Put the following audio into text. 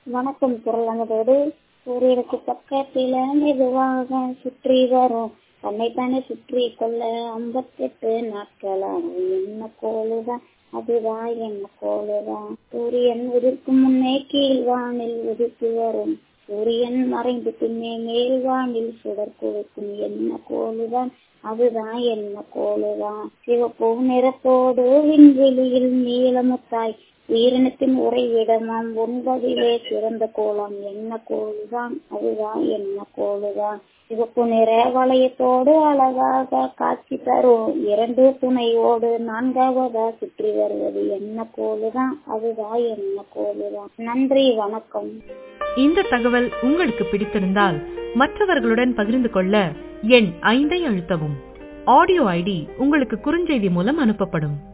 வணக்கம் குரலங்கதோடு சூரியனுக்கு பக்கத்தில மெதுவாக சுற்றி வரும் தன்னைத்தானே சுற்றி கொள்ள ஐம்பத்தெட்டு நாட்களாகும் என்ன கோளுதான் அதுதான் என்ன கோளுதான் சூரியன் உதிர்க்கும் முன்னே கீழ் வானில் உதித்து வரும் சூரியன் மறைந்து பின்னே மேல் வானில் சுடர் கொடுக்கும் என்ன கோளுதான் அதுதான் என்ன கோளுதான் சிவப்பு நிறத்தோடு விண்வெளியில் நீளமுத்தாய் உயிரினத்தின் உறைவிடமாம் ஒன்பதிலே சிறந்த கோலம் என்ன கோளுதான் அதுதான் என்ன கோளுதான் சிவப்பு நிற வளையத்தோடு அழகாக காட்சி தரும் இரண்டு துணையோடு நான்காவதா சுற்றி வருவது என்ன கோளுதான் அதுதான் என்ன கோளுதான் நன்றி வணக்கம் இந்த தகவல் உங்களுக்கு பிடித்திருந்தால் மற்றவர்களுடன் பகிர்ந்து கொள்ள எண் ஐந்தை அழுத்தவும் ஆடியோ ஐடி உங்களுக்கு குறுஞ்செய்தி மூலம் அனுப்பப்படும்